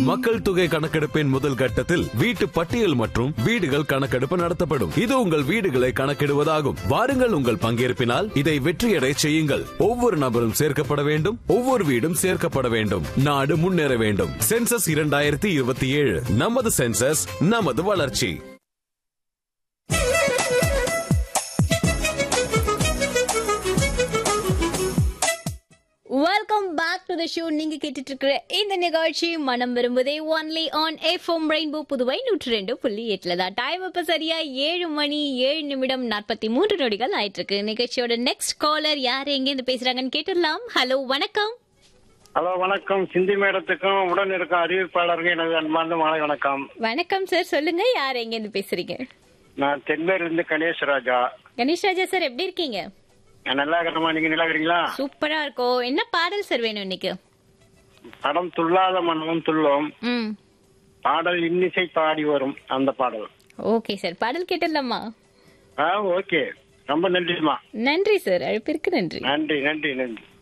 மக்கள் தொகை கணக்கெடுப்பின் முதல் கட்டத்தில் வீட்டு பட்டியல் மற்றும் வீடுகள் கணக்கெடுப்பு நடத்தப்படும் இது உங்கள் வீடுகளை கணக்கிடுவதாகும் வாருங்கள் உங்கள் பங்கேற்பினால் இதை வெற்றியடை செய்யுங்கள் ஒவ்வொரு நபரும் சேர்க்கப்பட வேண்டும் ஒவ்வொரு வீடும் சேர்க்கப்பட வேண்டும் நாடு முன்னேற வேண்டும் சென்சஸ் இரண்டாயிரத்தி இருபத்தி ஏழு நமது சென்சஸ் நமது வளர்ச்சி welcome back to the show நீங்க கேட்டுட்டு இருக்கிற இந்த நிகழ்ச்சி மனம் விரும்புதே only on FM rainbow Puduvai நூற்றி ரெண்டு புள்ளி எட்டுல தான் டைம் இப்ப சரியா ஏழு மணி ஏழு நிமிடம் நாற்பத்தி மூன்று நொடிகள் ஆயிட்டு இருக்கு நிகழ்ச்சியோட நெக்ஸ்ட் காலர் யார் எங்க இருந்து பேசுறாங்கன்னு கேட்டுடலாம் ஹலோ வணக்கம் ஹலோ வணக்கம் சிந்தி மேடத்துக்கும் உடன் இருக்கும் அறிவிப்பாளருக்கு எனது அன்பார்ந்த மாலை வணக்கம் வணக்கம் சார் சொல்லுங்க யார் எங்க இருந்து பேசுறீங்க நான் தென்மேலிருந்து கணேஷ் ராஜா கணேஷ் ராஜா சார் எப்படி இருக்கீங்க நான் நல்லா இருக்கிறமா நீங்க நல்லா இருக்கிறீங்களா சூப்பரா இருக்கோம் என்ன பாடல் சார் வேணும் இன்னைக்கு படம் துள்ளாத மனமும் துள்ளும் ம் பாடல் இன்னிசை பாடி வரும் அந்த பாடல் ஓகே சார் பாடல் கேட்டுடலாமா ஆ ஓகே ரொம்ப நன்றிமா நன்றி சார் அழைப்பிற்கு நன்றி நன்றி நன்றி நன்றி